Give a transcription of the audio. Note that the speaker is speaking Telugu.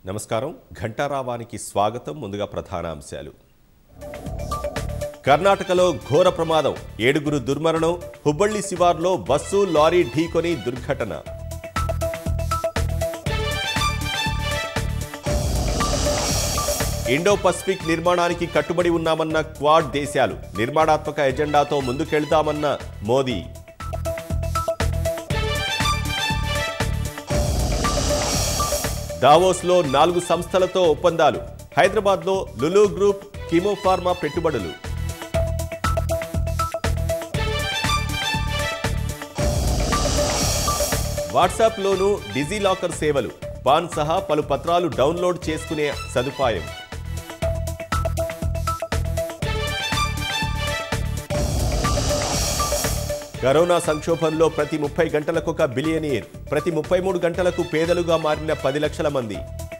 నమస్కారం ఘంటారావానికి స్వాగతం ముందుగా ప్రధాన అంశాలు కర్ణాటకలో ఘోర ప్రమాదం ఏడుగురు దుర్మరణం హుబ్బಳ್ಳಿ శివార్లో బస్సు లారీ ఢీకొని దుర్ఘటన ఇండో పసిఫిక్ నిర్మాణానికి కట్టుబడి ఉన్నామన్న క్వాడ్ దేశాలు నిర్మాణాత్మక ఎజెండాతో ముందుకెళ్తామన్న మోదీ దావోస్లో నాలుగు సంస్థలతో ఒప్పందాలు హైదరాబాద్లో లులు గ్రూప్ కిమోఫార్మా పెట్టుబడులు వాట్సాప్లోనూ డిజిలాకర్ సేవలు పాన్ సహా పలు పత్రాలు డౌన్లోడ్ చేసుకునే సదుపాయం కరోనా సంక్షోభంలో ప్రతి ముప్పై గంటలకు ఒక బిలియనీర్ ప్రతి ముప్పై మూడు గంటలకు పేదలుగా మారిన పది లక్షల మంది